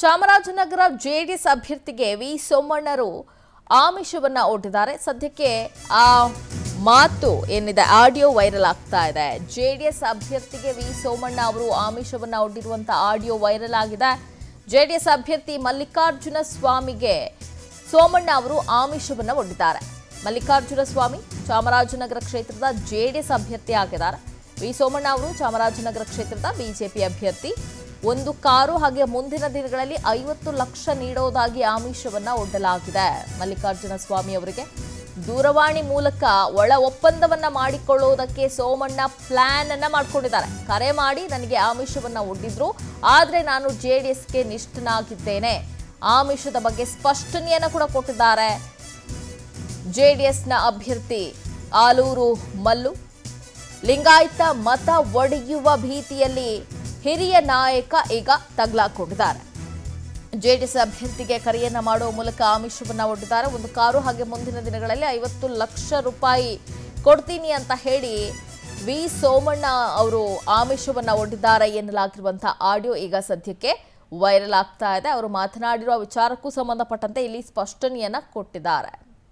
ಚಾಮರಾಜನಗರ ಜೆಡಿಎಸ್ ಅಭ್ಯರ್ಥಿಗೆ ವಿ ಸೋಮಣ್ಣರು ಆಮಿಷವನ್ನ ಒಡ್ಡಿದ್ದಾರೆ ಸದ್ಯಕ್ಕೆ ಆ ಮಾತು ಏನಿದೆ ಆಡಿಯೋ ವೈರಲ್ ಆಗ್ತಾ ಇದೆ ಜೆಡಿಎಸ್ ಅಭ್ಯರ್ಥಿಗೆ ವಿ ಸೋಮಣ್ಣ ಅವರು ಆಮಿಷವನ್ನ ಒಡ್ಡಿರುವಂತ ಆಡಿಯೋ ವೈರಲ್ ಆಗಿದೆ ಜೆಡಿಎಸ್ ಅಭ್ಯರ್ಥಿ ಮಲ್ಲಿಕಾರ್ಜುನ ಸ್ವಾಮಿಗೆ ಸೋಮಣ್ಣ ಅವರು ಆಮಿಷವನ್ನ ಒಡ್ಡಿದ್ದಾರೆ ಮಲ್ಲಿಕಾರ್ಜುನ ಸ್ವಾಮಿ ಚಾಮರಾಜನಗರ ಕ್ಷೇತ್ರದ ಜೆಡಿಎಸ್ ಅಭ್ಯರ್ಥಿ ಆಗಿದ್ದಾರೆ ವಿ ಸೋಮಣ್ಣ ಅವರು ಚಾಮರಾಜನಗರ ಕ್ಷೇತ್ರದ ಬಿಜೆಪಿ ಅಭ್ಯರ್ಥಿ ಒಂದು ಕಾರು ಹಾಗೆ ಮುಂದಿನ ದಿನಗಳಲ್ಲಿ ಐವತ್ತು ಲಕ್ಷ ನೀಡೋದಾಗಿ ಆಮಿಷವನ್ನ ಒಡ್ಡಲಾಗಿದೆ ಮಲ್ಲಿಕಾರ್ಜುನ ಸ್ವಾಮಿ ಅವರಿಗೆ ದೂರವಾಣಿ ಮೂಲಕ ಒಳ ಒಪ್ಪಂದವನ್ನ ಮಾಡಿಕೊಳ್ಳುವುದಕ್ಕೆ ಸೋಮಣ್ಣ ಪ್ಲಾನ್ ಅನ್ನ ಮಾಡ್ಕೊಂಡಿದ್ದಾರೆ ಕರೆ ಮಾಡಿ ನನಗೆ ಆಮಿಷವನ್ನ ಒಡ್ಡಿದ್ರು ಆದ್ರೆ ನಾನು ಜೆಡಿಎಸ್ಗೆ ನಿಷ್ಠನಾಗಿದ್ದೇನೆ ಆಮಿಷದ ಬಗ್ಗೆ ಸ್ಪಷ್ಟನೆಯನ್ನ ಕೂಡ ಕೊಟ್ಟಿದ್ದಾರೆ ಜೆಡಿಎಸ್ನ ಅಭ್ಯರ್ಥಿ ಆಲೂರು ಮಲ್ಲು ಲಿಂಗಾಯತ ಮತ ಒಡೆಯುವ ಭೀತಿಯಲ್ಲಿ ಹಿರಿಯ ನಾಯಕ ಈಗ ತಗ್ಲಾಕೊಂಡಿದ್ದಾರೆ ಜೆಡಿಎಸ್ ಅಭ್ಯರ್ಥಿಗೆ ಕರೆಯನ್ನ ಮಾಡುವ ಮೂಲಕ ಆಮಿಷವನ್ನ ಒಡ್ಡಿದ್ದಾರೆ ಒಂದು ಕಾರು ಹಾಗೆ ಮುಂದಿನ ದಿನಗಳಲ್ಲಿ ಐವತ್ತು ಲಕ್ಷ ರೂಪಾಯಿ ಕೊಡ್ತೀನಿ ಅಂತ ಹೇಳಿ ವಿ ಸೋಮಣ್ಣ ಅವರು ಆಮಿಷವನ್ನ ಒಡ್ಡಿದ್ದಾರೆ ಎನ್ನಲಾಗಿರುವಂತಹ ಆಡಿಯೋ ಈಗ ಸದ್ಯಕ್ಕೆ ವೈರಲ್ ಆಗ್ತಾ ಇದೆ ಅವರು ಮಾತನಾಡಿರುವ ವಿಚಾರಕ್ಕೂ ಸಂಬಂಧಪಟ್ಟಂತೆ ಇಲ್ಲಿ ಸ್ಪಷ್ಟನೆಯನ್ನ ಕೊಟ್ಟಿದ್ದಾರೆ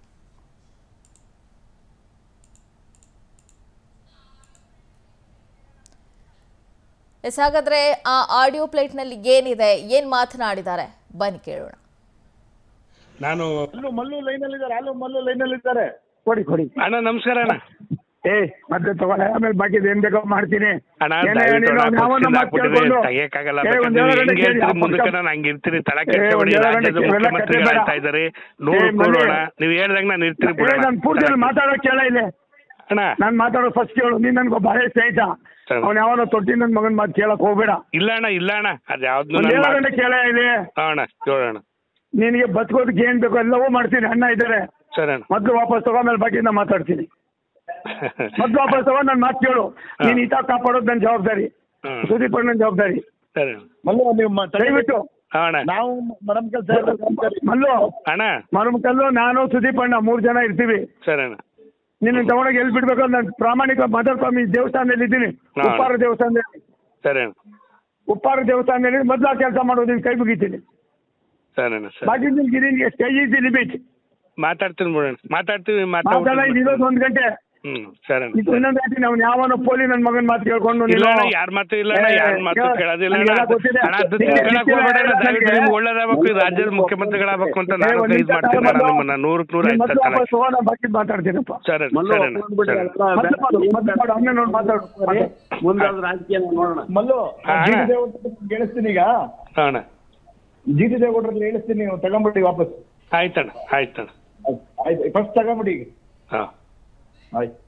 ಎಸ್ ಹಾಗಾದ್ರೆ ಆ ಆಡಿಯೋ ಪ್ಲೇಟ್ನಲ್ಲಿ ಏನಿದೆ ಏನ್ ಮಾತನಾಡಿದ್ದಾರೆ ಬನ್ನಿ ಕೇಳೋಣ ನಾನು ಮಲ್ಲು ಮಲ್ಲು ಲೈನಲ್ಲಿ ಇದ್ದಾರೆ ಅಲ್ಲೂ ಮಲ್ಲು ಲೈನಲ್ಲಿ ಇದ್ದಾರೆ ಕೊಡಿ ಕೊಡಿ ಅಣ್ಣ ನಮಸ್ಕಾರ ಅಣ್ಣ ಏ ಮತ್ತೆ ತಗೊಳ್ಳಿ ಆಮೇಲೆ ಬಾಕಿದ್ ಏನ್ ಬೇಕೋ ಮಾಡ್ತೀನಿ ಅಣ್ಣ ಏನೇ ದಯವಿಟ್ಟು ನೀನು ಅಣ್ಣ ಯಾವನ್ನ ಪಕ್ಷದಿಂದ ಮಾತು ಹಾಕ್ಬಿಟ್ಟಿದ್ರೆ ಕೇಳ್ಕೊಂಡು, ತೆಗಿಯಕ್ಕಾಗಲ್ಲ ಏ, ಬೇಕಾದ್ರೆ ಒಂದ್ ನೀವು ಏಳು ಹೆಂಗ್ ಗಂಟೆ ಹೇಳ್ತೀರಿ ಕೇಳಿ, ಮುಂದಕ್ಕೆ ಆ ನಾನು ಹಂಗೆ ಇರ್ತೀನಿ ತಲೆ ಏ, ಕೆಡಿಸ್ಕೊಬೇಡಿ ಒಂದ್ ಏಳು ರಾಜ್ಯದ ಗಂಟೆ ಕೇಳಿ, ಮುಖ್ಯಮಂತ್ರಿಗಳಾಗ್ತಾ ಕತೆ ಇದ್ದಾರೆ ಏ, ನೂರು ಮಲ್ಲಿ. ಕೊಡೋಣ ನೀವು ಹೇಳ್ದಂಗೆ ನಾನು ಇರ್ತೀನಿ ಏ, ಬಿಡೋಣ ನಾನು ಪೂರ್ತಿ ಮಾತಾಡೋ ಕೇಳ ಇಲ್ಲಿ ಅಣ್ಣ ನಾನ್ ಮಾತಾಡೋ ಫಸ್ಟ್ ಕೇಳು ನೀನ್ ನನ್ಗೊಬ್ಬ ಹಳೆ ಸ್ನೇಹಿತ ಸರಿ. ಅವ್ನ ಯಾವನೋ ತೊಟ್ಟಿ ನನ್ ಮಗನ್ ಮಾತು ಕೇಳಕ್ ಹೋಗ್ಬೇಡ ಇಲ್ಲ ಅಣ್ಣ ಇಲ್ಲ ಅಣ್ಣ ಅದು ಯಾವ್ದು ಒಂದ್ ಏಳು ಗಂಟೆ ಕೇಳ ಇಲ್ಲಿ ಅಣ್ಣ ಕೇಳೋಣ ನಿನಗೆ ಬದುಕೋದಕ್ಕೆ ಏನ್ ಬೇಕೋ ಎಲ್ಲವೂ ಮಾಡ್ತೀನಿ ಅಣ್ಣ ಇದ್ದಾರೆ ಸರಿ ಅಣ್ಣ ಮೊದ್ಲು ವಾಪಸ್ ತಗೋ ಆಮೇಲೆ ಬಾಕಿ ನಾ ಮಾತಾಡ್ತೀನಿ ಮೊದ್ಲು ವಾಪಸ್ ತಗೋ ನನ್ ಮಾತು ಕೇಳು ನೀನ್ ಹಿತ ಕಾಪಾಡೋದು ನನ್ನ ಜವಾಬ್ದಾರಿ ಹ್ಮ್. ಸುದೀಪ್ ನನ್ನ ಜವಾಬ್ದಾರಿ ಸರಿ ಅಣ್ಣ ಮಲ್ಲು ನೀವು ದಯವಿಟ್ಟು ಹಾ, ಅಣ್ಣ ನಾವು ಮರಮ್ ಕೆಲಸ ಮಲ್ಲು ಅಣ್ಣ ಮರಮ್ ಕಲ್ಲು ನಾನು ಸುದೀಪ್ ಅಣ್ಣ ಮೂರ್ ಜನ ಇರ್ತೀವಿ ಸರಿ ಅಣ್ಣ ನಿನ್ನ ತಗೊಂಡೋಗಿ ಎಲ್ಲಿ ಬಿಡ್ಬೇಕು ನಾನು ಪ್ರಾಮಾಣಿಕ ಮಾತಾಡ್ಸ್ವಾಮಿ ದೇವಸ್ಥಾನದಲ್ಲಿ ಇದ್ದೀನಿ ಹಾ. ಉಪ್ಪಾರ ದೇವಸ್ಥಾನದಲ್ಲಿ ಸರಿ ಅಣ್ಣ ಉಪ್ಪಾರ ದೇವಸ್ಥಾನದಲ್ಲಿ ಮೊದ್ಲು ಆ ಕೆಲಸ ಮಾಡೋದು ನಿನ್ ಕೈ ಮುಗಿತೀನಿ ಸರಿ ಅಣ್ಣ ಸರಿ ಬಾಕಿ ನಿನ್ಗೆ ನಿನ್ಗೆ ಸ್ಟೇಜ್ ಇಸ್ ಲಿಮಿಟ್ ಮಾತಾಡ್ತೀನಿ ಬಿಡೋಣ ಮಾತಾಡ್ತೀವಿ ಮಾತಾಡ ಮಾತಾಡ್ತೀನಿ ಇರೋದು ಒಂದ್ ಗಂಟೆ ಹ್ಮ್ ಸರಿ ಅಣ್ಣ ಇದು ಇನ್ನೊಂದು ಹೇಳ್ತೀನಿ ಅವ್ನು ಯಾವನೋ ಪೋಲಿ ನನ್ನ ಮಗನ್ ಮಾತು ಕೇಳ್ಕೊಂಡು ಇಲ್ಲ ನೀನು ಅಣ್ಣ ಯಾರ ಮಾತು ಇಲ್ಲ ಅಣ್ಣ ಯಾರ ಮಾತು ಏ, ಕೇಳೋದಿಲ್ಲ ಅಣ್ಣ ನನಗೆಲ್ಲ ಗೊತ್ತಿದೆ. ಅಣ್ಣ ಅದು ನೀನು ತಿಳ್ಕೊಳಕ್ ಹೋಗ್ಬೇಡ ಅಣ್ಣ ನನಗೆ- ದಯವಿಟ್ಟು ನಿಮ್ಗೆ ಒಳ್ಳೇದಾಗಬೇಕು ಈ ರಾಜ್ಯದ ಮುಖ್ಯಮಂತ್ರಿಗಳಾಗಬೇಕು ಅಂತ ಏ, ನಾನು ಒಂದ್ ಇದು ನಿಮಿಷ ಮಾಡ್ತೀನಿ ಅಣ್ಣ ಮೊದ್ಲು- ನಿಮ್ಮನ್ನ ನೂರಕ್ಕೆ ನೂರ ನೀನ್ ಐದು ಮೊದ್ಲು ಸಲ ವಾಪಸ್ ಹೋಗೋ, ನಾನು ಬಾಕಿ ಮಾತಾಡ್ತೀನಪ್ಪ ಸರಿ ಅಣ್ಣ, ಮಲ್ಲು ಸರಿ ಅಣ್ಣ, ಸರಿ ಅಣ್ಣ. ಮತ್ತೆ ಮಾಡು, ಮತ್ತೆ ಮಾಡು, ಅವನೇ ನೋಡಿ ಮಾತಾಡು ಮಾತಾಡು. ಮುಂದಾದ ರಾಜಕೀಯ ನೋಡೋಣ ಮಲ್ಲು ಹಾ, ಜಿ ಟಿ ಅಣ್ಣ. ದೇವೇಗೌಡ್ರ ಹೇಳಿಸ್ತೀನಿ ಈಗ ಹಾ ಅಣ್ಣ ಜಿ ಟಿ ದೇವೇಗೌಡ್ರಲ್ಲಿ ಹೇಳಿಸ್ತೀನಿ ನೀವು ತಗೊಂಬಿಡಿ ವಾಪಸ್ ಆಯ್ತಣ್ಣ ಆಯ್ತಣ್ಣ ಆಯ್ತು ಫಸ್ಟ್ ತಗೊಂಬಿಡಿ ಈಗ ಹಾಂ ಆಯ್ತು